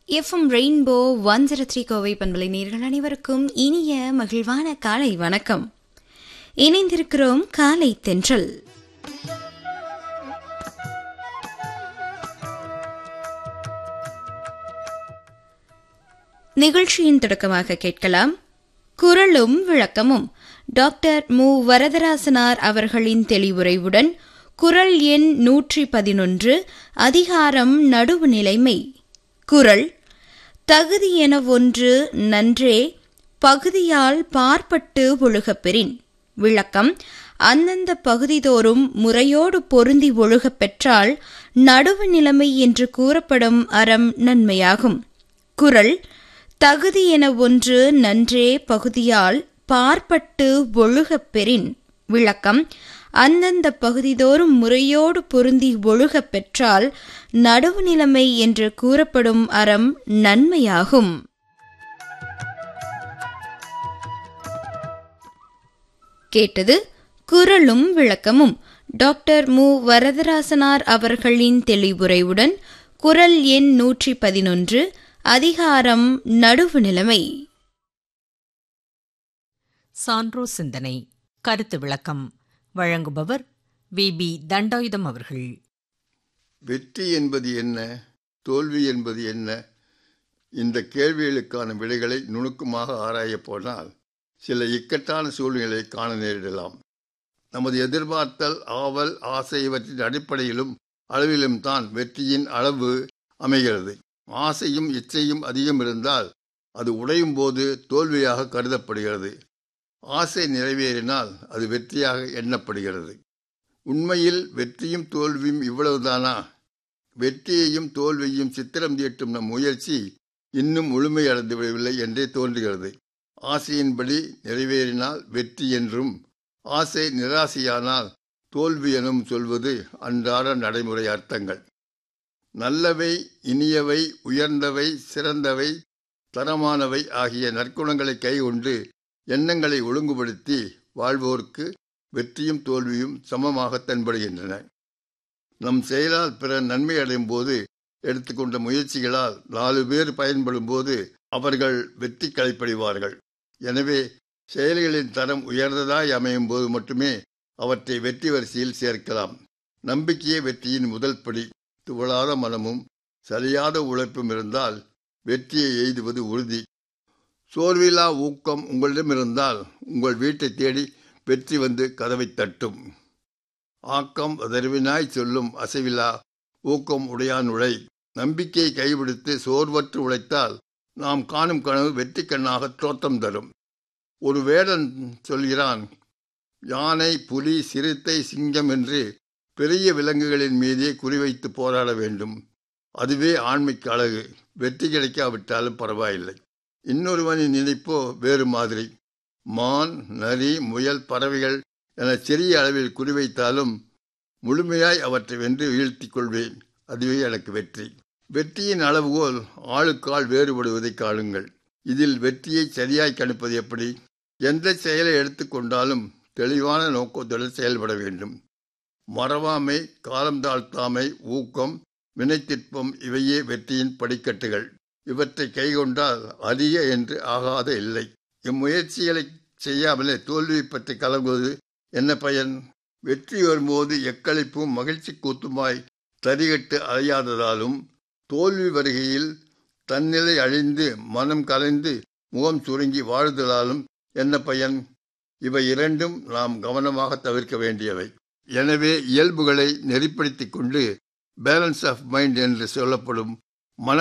FM Rainbow one zero three Kovai பண்பலை நேர்கள் அனைவருக்கும் இனிய மகிழ்வான காலை வணக்கம் இணைந்திருக்கிறோம் காலை தென்றல் நிகழ்ச்சியின் தொடக்கமாக கேட்கலாம் குரலும் விளக்கமும் டாக்டர் மு வரதராசனார் அவர்களின் தெளிவுரைவுடன் குரல் எண் நூற்றி பதினொன்று அதிகாரம் நடுவு நிலைமை குரல் தகுதி என ஒன்று நன்றே பகுதியால் பார்ப்பட்டு ஒழுகப்பெறின் விளக்கம் அந்தந்த பகுதிதோறும் முறையோடு பொருந்தி ஒழுகப் பெற்றால் நடுவு நிலைமை என்று கூறப்படும் அறம் நன்மையாகும் குரல் தகுதி என ஒன்று நன்றே பகுதியால் பார்ப்பட்டு ஒழுகப் பெறின் விளக்கம் அந்தந்த பகுதிதோறும் முறையோடு பொருந்தி ஒழுகப் பெற்றால் நடுவு நிலைமை என்று கூறப்படும் அறம் நன்மையாகும் கேட்டது குரலும் விளக்கமும் டாக்டர் மு வரதராசனார் அவர்களின் தெளிவுரைவுடன் குரல் எண் நூற்றி பதினொன்று அதிகாரம் நடுவு நிலைமை சான்றோ சிந்தனை கருத்து விளக்கம் வழங்குபவர் வி பி தண்டாயுதம் அவர்கள் வெற்றி என்பது என்ன தோல்வி என்பது என்ன இந்த கேள்விகளுக்கான விடைகளை நுணுக்கமாக ஆராயப் போனால் சில இக்கட்டான சூழ்நிலையை காண நேரிடலாம் நமது எதிர்பார்த்தல் ஆவல் ஆசை இவற்றின் அடிப்படையிலும் அளவிலும் தான் வெற்றியின் அளவு அமைகிறது ஆசையும் இச்சையும் அதிகம் இருந்தால் அது உடையும் போது தோல்வியாக கருதப்படுகிறது ஆசை நிறைவேறினால் அது வெற்றியாக எண்ணப்படுகிறது உண்மையில் வெற்றியும் தோல்வியும் இவ்வளவுதானா வெற்றியையும் தோல்வியையும் சித்திரம் தீட்டும் நம் முயற்சி இன்னும் முழுமையடைந்து விடவில்லை என்றே தோன்றுகிறது ஆசையின்படி நிறைவேறினால் வெற்றி என்றும் ஆசை நிராசையானால் தோல்வி எனும் சொல்வது அன்றாட நடைமுறை அர்த்தங்கள் நல்லவை இனியவை உயர்ந்தவை சிறந்தவை தரமானவை ஆகிய நற்குணங்களை கைகொண்டு எண்ணங்களை ஒழுங்குபடுத்தி வாழ்வோருக்கு வெற்றியும் தோல்வியும் சமமாக தென்படுகின்றன நம் செயலால் பிற நன்மை அடையும் போது எடுத்துக்கொண்ட முயற்சிகளால் நாலு பேர் பயன்படும் போது அவர்கள் வெற்றி களைப்படைவார்கள் எனவே செயல்களின் தரம் உயர்ந்ததாய் அமையும் போது மட்டுமே அவற்றை வெற்றி வரிசையில் சேர்க்கலாம் நம்பிக்கையே வெற்றியின் முதல் படி துவளாத மனமும் சரியாத உழைப்பும் இருந்தால் வெற்றியை எய்துவது உறுதி சோர்விலா ஊக்கம் உங்களிடம் இருந்தால் உங்கள் வீட்டை தேடி வெற்றி வந்து கதவை தட்டும் ஆக்கம் அதர்வினாய் சொல்லும் அசைவிலா ஊக்கம் உடையான் உழை நம்பிக்கையை கைவிடுத்து சோர்வற்று உழைத்தால் நாம் காணும் கனவு வெற்றி கண்ணாக தோற்றம் தரும் ஒரு வேடன் சொல்கிறான் யானை புலி சிறுத்தை சிங்கம் என்று பெரிய விலங்குகளின் மீதே குறிவைத்து போராட வேண்டும் அதுவே ஆண்மைக்கு அழகு வெற்றி கிடைக்காவிட்டாலும் பரவாயில்லை இன்னொருவனின் நினைப்போ வேறு மாதிரி மான் நரி முயல் பறவைகள் என சிறிய அளவில் குறிவைத்தாலும் முழுமையாய் அவற்றை வென்று வீழ்த்திக் கொள்வேன் அதுவே எனக்கு வெற்றி வெற்றியின் அளவுகோல் ஆளுக்கால் வேறுபடுவதை காணுங்கள் இதில் வெற்றியை சரியாய் கணிப்பது எப்படி எந்த செயலை எடுத்துக்கொண்டாலும் தெளிவான நோக்கத்துடன் செயல்பட வேண்டும் மறவாமை காலம் தாழ்த்தாமை ஊக்கம் வினைத்திற்பம் இவையே வெற்றியின் படிக்கட்டுகள் இவற்றை கைகொண்டால் அரிய என்று ஆகாத இல்லை இம்முயற்சிகளை செய்யாமலே தோல்வியை பற்றி கலங்குவது என்ன பயன் வெற்றி வரும்போது எக்களிப்பும் மகிழ்ச்சி கூத்துமாய் தரிகட்டு அலையாததாலும் தோல்வி வருகையில் தன்னிலை அழிந்து மனம் கலைந்து முகம் சுருங்கி வாழ்தலாலும் என்ன பயன் இவை இரண்டும் நாம் கவனமாக தவிர்க்க வேண்டியவை எனவே இயல்புகளை நெறிப்படுத்திக் கொண்டு பேலன்ஸ் ஆஃப் மைண்ட் என்று சொல்லப்படும்